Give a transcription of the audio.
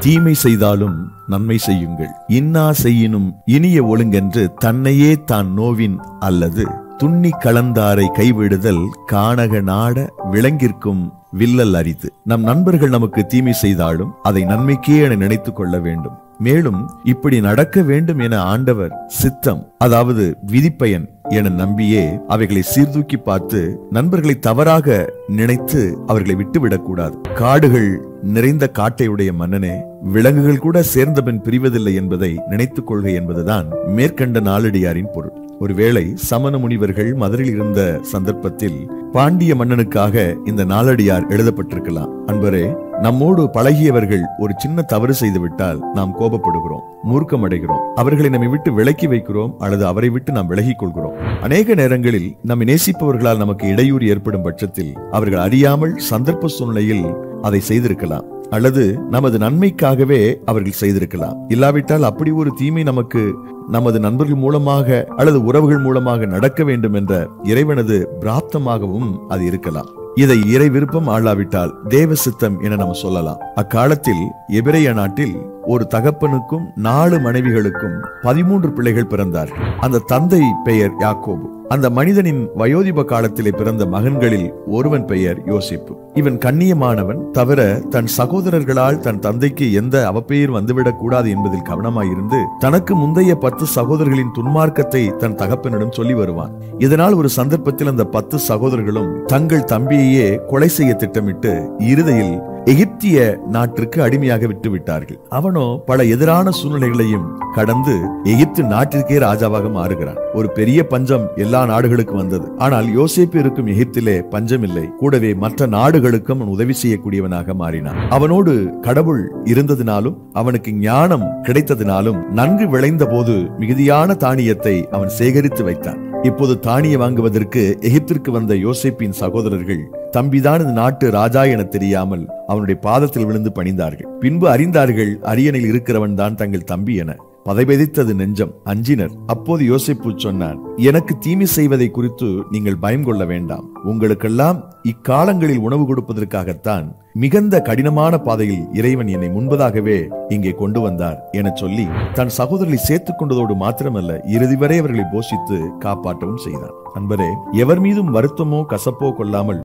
தீமை செய்தாலும் நன்மை செய்யுங்கள் இன்னா செய்யினும் இனிய ஒழுங்கென்று தன்னையே தான் நோவின் அல்லது துண்ணி கலந்தாரை கைவிடுதல் காணக நாட விளங்கிற்கும் வில்லல் அரிது நம் நண்பர்கள் நமக்கு தீமை செய்தாலும் அதை நன்மைக்கே என நினைத்துக் கொள்ள வேண்டும் மேலும் இப்படி நடக்க வேண்டும் என ஆண்டவர் சித்தம் அதாவது விதிப்பயன் என நம்பியே அவைகளை சீர்தூக்கி பார்த்து நண்பர்களை தவறாக நினைத்து அவர்களை விட்டுவிடக் கூடாது காடுகள் நிறைந்த காட்டையுடைய மன்னனே விலங்குகள் கூட சேர்ந்தபின் பிரிவதில்லை என்பதை நினைத்துக் கொள்க என்பதுதான் மேற்கண்ட நாளடியாரின் பொருள் ஒருவேளை சமண முனிவர்கள் மதுரையில் இருந்த சந்தர்ப்பத்தில் பாண்டிய மன்னனுக்காக இந்த நாளடியார் எழுதப்பட்டிருக்கலாம் அன்பரே நம்மோடு பழகியவர்கள் ஒரு சின்ன தவறு செய்து விட்டால் நாம் கோபப்படுகிறோம் மூர்க்கம் அடைகிறோம் அவர்களை நம்மை விட்டு விலக்கி வைக்கிறோம் அல்லது அவரை விட்டு நாம் விலகிக் கொள்கிறோம் அநேக நேரங்களில் நம்மை நேசிப்பவர்களால் நமக்கு இடையூறு ஏற்படும் பட்சத்தில் அவர்கள் அறியாமல் சந்தர்ப்ப சூழ்நிலையில் அதை செய்திருக்கலாம் அல்லது நமது நன்மைக்காகவே அவர்கள் செய்திருக்கலாம் இல்லாவிட்டால் அப்படி ஒரு தீமை நமக்கு நமது நண்பர்கள் மூலமாக அல்லது உறவுகள் மூலமாக நடக்க வேண்டும் என்ற இறைவனது பிராப்தமாகவும் அது இருக்கலாம் இதை இறை விருப்பம் ஆளாவிட்டால் தேவ சித்தம் என நம்ம சொல்லலாம் அக்காலத்தில் எபிரேய நாட்டில் ஒரு தகப்பனுக்கும் நாலு மனைவிகளுக்கும் பதிமூன்று பிள்ளைகள் பிறந்தார்கள் அந்த தந்தை பெயர் யாக்கோபு அந்த மனிதனின் வயோதிப காலத்திலே பிறந்த மகன்களில் ஒருவன் பெயர் யோசிப்பு இவன் கண்ணியமானவன் தவிர தன் சகோதரர்களால் தன் தந்தைக்கு எந்த அவப்பெயர் வந்துவிடக் கூடாது என்பதில் கவனமாயிருந்து தனக்கு முந்தைய பத்து சகோதரர்களின் துன்மார்க்கத்தை தன் தகப்பனிடம் சொல்லி வருவான் இதனால் ஒரு சந்தர்ப்பத்தில் அந்த பத்து சகோதரர்களும் தங்கள் தம்பியையே கொலை செய்ய திட்டமிட்டு இறுதியில் எகிப்திய நாட்டிற்கு அடிமையாக விட்டு விட்டார்கள் அவனோ பல எதிரான சூழ்நிலைகளையும் கடந்து எகிப்து நாட்டிற்கே ராஜாவாக மாறுகிறான் ஒரு பெரிய பஞ்சம் எல்லா நாடுகளுக்கும் வந்தது ஆனால் யோசேப்பு இருக்கும் எகிப்திலே பஞ்சம் இல்லை கூடவே மற்ற நாடுகளுக்கும் அவன் உதவி செய்யக்கூடியவனாக மாறினான் அவனோடு கடவுள் இருந்ததினாலும் அவனுக்கு ஞானம் கிடைத்ததினாலும் நன்கு விளைந்த போது மிகுதியான தானியத்தை அவன் சேகரித்து வைத்தான் இப்போது தானிய வாங்குவதற்கு எகிப்திற்கு வந்த யோசேப்பின் சகோதரர்கள் தம்பிதான் இந்த நாட்டு ராஜா என தெரியாமல் அவனுடைய பாதத்தில் விழுந்து பணிந்தார்கள் பின்பு அறிந்தார்கள் அரியணையில் இருக்கிறவன் தான் தங்கள் தம்பி என பதைபெதித்தது நெஞ்சம் அஞ்சினர் அப்போது யோசிப்பு சொன்னான் எனக்கு தீமை செய்வதை குறித்து நீங்கள் பயம் கொள்ள வேண்டாம் உங்களுக்கெல்லாம் இக்காலங்களில் உணவு கொடுப்பதற்காகத்தான் மிகுந்த கடினமான பாதையில் இறைவன் என்னை முன்பதாகவே இங்கே கொண்டு வந்தார் என சொல்லி தன் சகோதரரை சேர்த்துக் கொண்டதோடு மாத்திரமல்ல இறுதி வரை அவர்களை போஷித்து காப்பாற்றவும் செய்தான் அன்பரே எவர் மீதும் வருத்தமோ கசப்போ கொள்ளாமல்